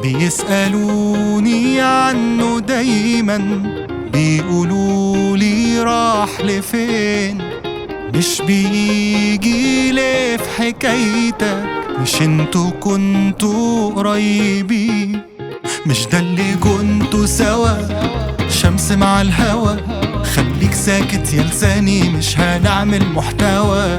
بيسألوني عنه دايما بيقولوا لي راح لفين مش بيجي ليه في حكايتك مش انتوا كنتوا قريبين مش ده اللي كنتوا سوا شمس مع الهوا خليك ساكت يا لساني مش هنعمل محتوى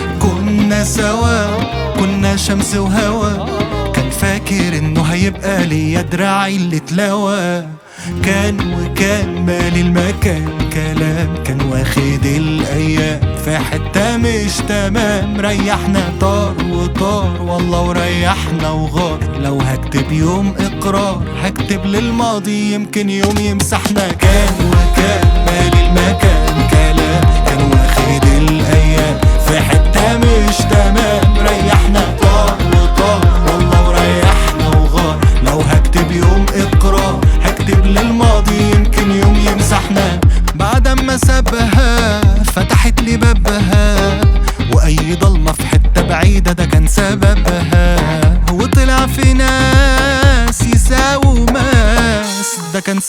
كنا سوا كنا شمس وهوا كان فاكر انه هيبقى ليا دراعي اللي اتلوى كان وكان مالي المكان كلام كان واخد الايام في حتة مش تمام ريحنا طار وطار والله وريحنا وغار لو هكتب يوم اقرار هكتب للماضي يمكن يوم يمسحنا كان وكان مالي المكان كلام كان واخد الايام في حتة مش تمام ريحنا طار وطار والله وريحنا وغار لو هكتب يوم اقرار هكتب للماضي يمكن يوم يمسحنا بعد ما سابها فتحت لي بابها واي ضلمة في حتة بعيدة ده كان سببها وطلع في ناس يساووا ماس ده كان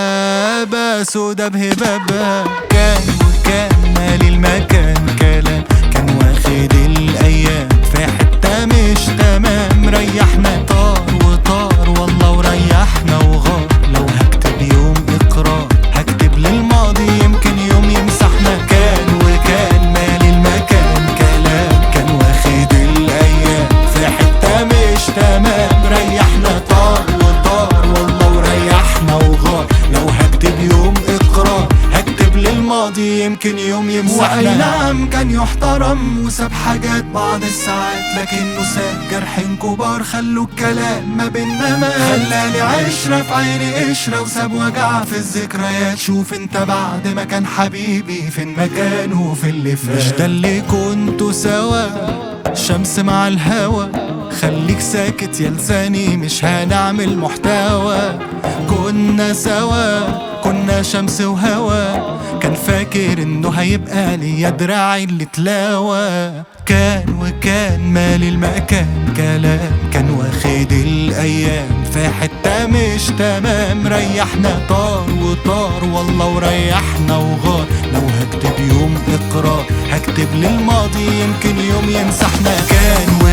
سحابة سودا بهبابها كان وكان مالي المكان كلام كان واخد الايام في حتة مش تمام ريحنا طار وطار والله وريحنا وغار لو هكتب يوم اقرار هكتب للماضي يمكن يوم يمسحنا كان وكان مالي المكان كلام كان واخد الايام في حتة مش تمام ريحنا طار وطار والله وريحنا وغار لو هكتب يوم اقرار هكتب للماضي يمكن يوم يمسحنا واي نعم كان يحترم وساب حاجات بعض الساعات لكنه ساب جرحين كبار خلوا الكلام ما بينا مات خلاني عشرة في عيني قشرة وساب وجع في الذكريات شوف انت بعد ما كان حبيبي فين مكانه في اللي فات مش ده اللي كنتوا سوا شمس مع الهوا خليك ساكت يا لساني مش هنعمل محتوى كنا سوا كنا شمس وهوا كان فاكر انه هيبقى ليا دراعي اللي تلاوى كان وكان مالي المكان كلام كان واخد الايام في حتة مش تمام ريحنا طار وطار والله وريحنا وغار لو هكتب يوم اقرار هكتب للماضي يمكن يوم يمسحنا كان